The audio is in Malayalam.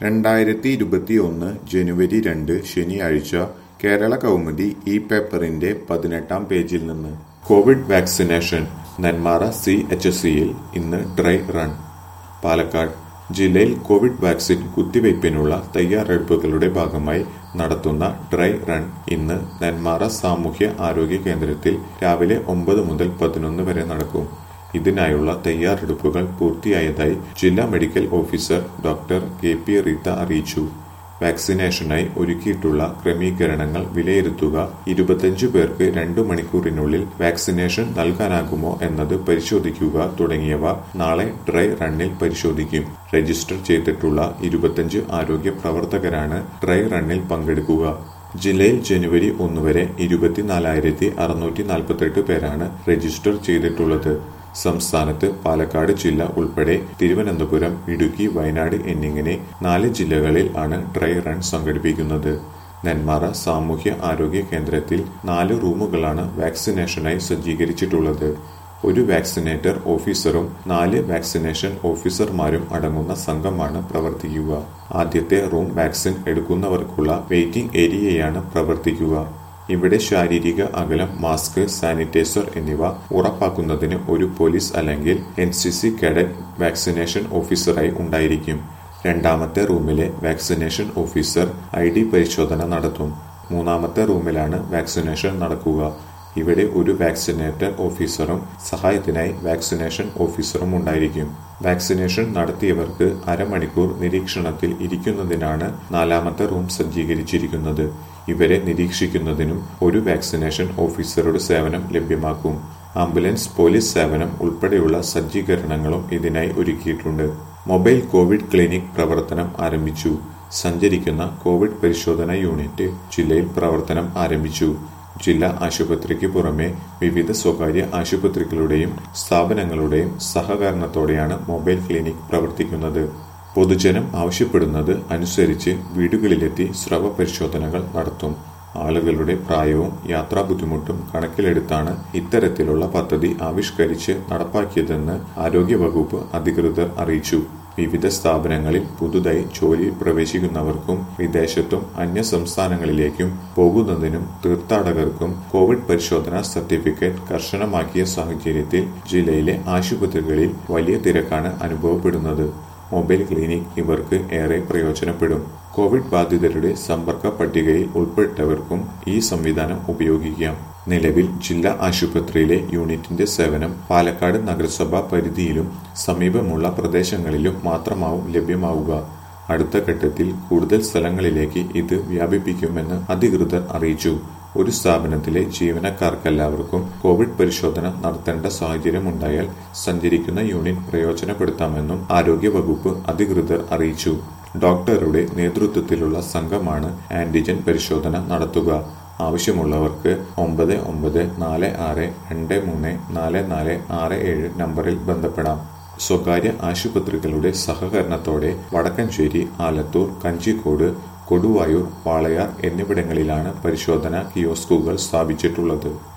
രണ്ടായിരത്തി ഇരുപത്തിയൊന്ന് ജനുവരി രണ്ട് ശനിയാഴ്ച കേരള കൗമുദി ഈ പേപ്പറിന്റെ പതിനെട്ടാം പേജിൽ നിന്ന് covid vaccination Nenmara C H സിയിൽ ഇന്ന് ഡ്രൈ റൺ പാലക്കാട് ജില്ലയിൽ കോവിഡ് വാക്സിൻ കുത്തിവയ്പ്പിനുള്ള തയ്യാറെടുപ്പുകളുടെ ഭാഗമായി നടത്തുന്ന ഡ്രൈ റൺ ഇന്ന് നെന്മാറ സാമൂഹ്യ ആരോഗ്യ കേന്ദ്രത്തിൽ രാവിലെ ഒമ്പത് മുതൽ പതിനൊന്ന് വരെ നടക്കും ഇതിനായുള്ള തയ്യാറെടുപ്പുകൾ പൂർത്തിയായതായി ജില്ലാ medical officer doctor K P Reetha അറിയിച്ചു വാക്സിനേഷനായി ഒരുക്കിയിട്ടുള്ള ക്രമീകരണങ്ങൾ വിലയിരുത്തുക ഇരുപത്തിയഞ്ച് പേർക്ക് രണ്ടു മണിക്കൂറിനുള്ളിൽ വാക്സിനേഷൻ നൽകാനാകുമോ എന്നത് പരിശോധിക്കുക തുടങ്ങിയവ നാളെ ഡ്രൈ റണ്ണിൽ പരിശോധിക്കും രജിസ്റ്റർ ചെയ്തിട്ടുള്ള ഇരുപത്തിയഞ്ച് ആരോഗ്യ പ്രവർത്തകരാണ് ഡ്രൈ റണ്ണിൽ പങ്കെടുക്കുക ജില്ലയിൽ ജനുവരി ഒന്ന് വരെ ഇരുപത്തിനാലായിരത്തി അറുന്നൂറ്റി നാൽപ്പത്തെട്ട് പേരാണ് രജിസ്റ്റർ ചെയ്തിട്ടുള്ളത് സംസ്ഥാനത്ത് പാലക്കാട് ജില്ല ഉൾപ്പെടെ തിരുവനന്തപുരം ഇടുക്കി വയനാട് എന്നിങ്ങനെ നാല് ജില്ലകളിൽ ആണ് ഡ്രൈ റൺ സംഘടിപ്പിക്കുന്നത് നെന്മാറ സാമൂഹ്യ ആരോഗ്യ കേന്ദ്രത്തിൽ നാല് റൂമുകളാണ് വാക്സിനേഷനായി സജ്ജീകരിച്ചിട്ടുള്ളത് ഒരു വാക്സിനേറ്റർ ഓഫീസറും നാല് വാക്സിനേഷൻ ഓഫീസർമാരും അടങ്ങുന്ന സംഘമാണ് പ്രവർത്തിക്കുക ആദ്യത്തെ റൂം വാക്സിൻ എടുക്കുന്നവർക്കുള്ള വെയിറ്റിംഗ് ഏരിയയാണ് പ്രവർത്തിക്കുക ഇവിടെ ശാരീരിക അകലം മാസ്ക് സാനിറ്റൈസർ എന്നിവ ഉറപ്പാക്കുന്നതിന് ഒരു പോലീസ് അല്ലെങ്കിൽ N C C cadet vaccination ഓഫീസറായി ഉണ്ടായിരിക്കും രണ്ടാമത്തെ റൂമിലെ വാക്സിനേഷൻ ഓഫീസർ ഐ ഡി പരിശോധന നടത്തും മൂന്നാമത്തെ റൂമിലാണ് വാക്സിനേഷൻ നടക്കുക ഇവിടെ ഒരു വാക്സിനേറ്റർ ഓഫീസറും സഹായത്തിനായി വാക്സിനേഷൻ ഓഫീസറും ഉണ്ടായിരിക്കും വാക്സിനേഷൻ നടത്തിയവർക്ക് അരമണിക്കൂർ നിരീക്ഷണത്തിൽ ഇരിക്കുന്നതിനാണ് നാലാമത്തെ റൂം സജ്ജീകരിച്ചിരിക്കുന്നത് ഇവരെ നിരീക്ഷിക്കുന്നതിനും ഒരു വാക്സിനേഷൻ ഓഫീസറുടെ സേവനം ലഭ്യമാക്കും ആംബുലൻസ് പോലീസ് സേവനം ഉൾപ്പെടെയുള്ള സജ്ജീകരണങ്ങളും ഇതിനായി ഒരുക്കിയിട്ടുണ്ട് മൊബൈൽ കോവിഡ് ക്ലിനിക് പ്രവർത്തനം ആരംഭിച്ചു സഞ്ചരിക്കുന്ന കോവിഡ് പരിശോധന യൂണിറ്റ് ജില്ലയിൽ പ്രവർത്തനം ആരംഭിച്ചു ജില്ലാ ആശുപത്രിക്ക് പുറമെ വിവിധ സ്വകാര്യ ആശുപത്രികളുടെയും സ്ഥാപനങ്ങളുടെയും സഹകരണത്തോടെയാണ് മൊബൈൽ ക്ലിനിക് പ്രവർത്തിക്കുന്നത് പൊതുജനം ആവശ്യപ്പെടുന്നത് അനുസരിച്ച് വീടുകളിലെത്തി സ്രവ പരിശോധനകൾ നടത്തും ആളുകളുടെ പ്രായവും യാത്രാ ബുദ്ധിമുട്ടും കണക്കിലെടുത്താണ് ഇത്തരത്തിലുള്ള പദ്ധതി ആവിഷ്കരിച്ച് നടപ്പാക്കിയതെന്ന് ആരോഗ്യവകുപ്പ് അധികൃതർ അറിയിച്ചു വിവിധ സ്ഥാപനങ്ങളിൽ പുതുതായി ജോലിയിൽ പ്രവേശിക്കുന്നവർക്കും വിദേശത്തും അന്യ സംസ്ഥാനങ്ങളിലേക്കും പോകുന്നതിനും തീർത്ഥാടകർക്കും കോവിഡ് പരിശോധനാ സർട്ടിഫിക്കറ്റ് കർശനമാക്കിയ സാഹചര്യത്തിൽ ജില്ലയിലെ ആശുപത്രികളിൽ വലിയ തിരക്കാണ് അനുഭവപ്പെടുന്നത് മൊബൈൽ ക്ലിനിക് ഇവർക്ക് ഏറെ പ്രയോജനപ്പെടും കോവിഡ് ബാധിതരുടെ സമ്പർക്ക പട്ടികയിൽ ഉൾപ്പെട്ടവർക്കും ഈ സംവിധാനം ഉപയോഗിക്കാം നിലവിൽ ജില്ലാ ആശുപത്രിയിലെ യൂണിറ്റിന്റെ സേവനം പാലക്കാട് നഗരസഭാ പരിധിയിലും സമീപമുള്ള പ്രദേശങ്ങളിലും മാത്രമാവും ലഭ്യമാവുക അടുത്ത ഘട്ടത്തിൽ കൂടുതൽ സ്ഥലങ്ങളിലേക്ക് ഇത് വ്യാപിപ്പിക്കുമെന്ന് അധികൃതർ അറിയിച്ചു ഒരു സ്ഥാപനത്തിലെ ജീവനക്കാർക്കെല്ലാവർക്കും കോവിഡ് പരിശോധന നടത്തേണ്ട സാഹചര്യമുണ്ടായാൽ സഞ്ചരിക്കുന്ന യൂണിറ്റ് പ്രയോജനപ്പെടുത്താമെന്നും ആരോഗ്യവകുപ്പ് അധികൃതർ അറിയിച്ചു ഡോക്ടറുടെ നേതൃത്വത്തിലുള്ള സംഘമാണ് ആന്റിജൻ പരിശോധന നടത്തുക ആവശ്യമുള്ളവർക്ക് ഒമ്പത് ഒമ്പത് നാല് ആറ് രണ്ട് മൂന്ന് നാല് നാല് ആറ് ഏഴ് നമ്പറിൽ ബന്ധപ്പെടാം സ്വകാര്യ ആശുപത്രികളുടെ സഹകരണത്തോടെ വടക്കഞ്ചേരി ആലത്തൂർ കഞ്ചിക്കോട് കൊടുവായൂർ വാളയാർ എന്നിവിടങ്ങളിലാണ് പരിശോധനാ കിയോസ്കുകൾ സ്ഥാപിച്ചിട്ടുള്ളത്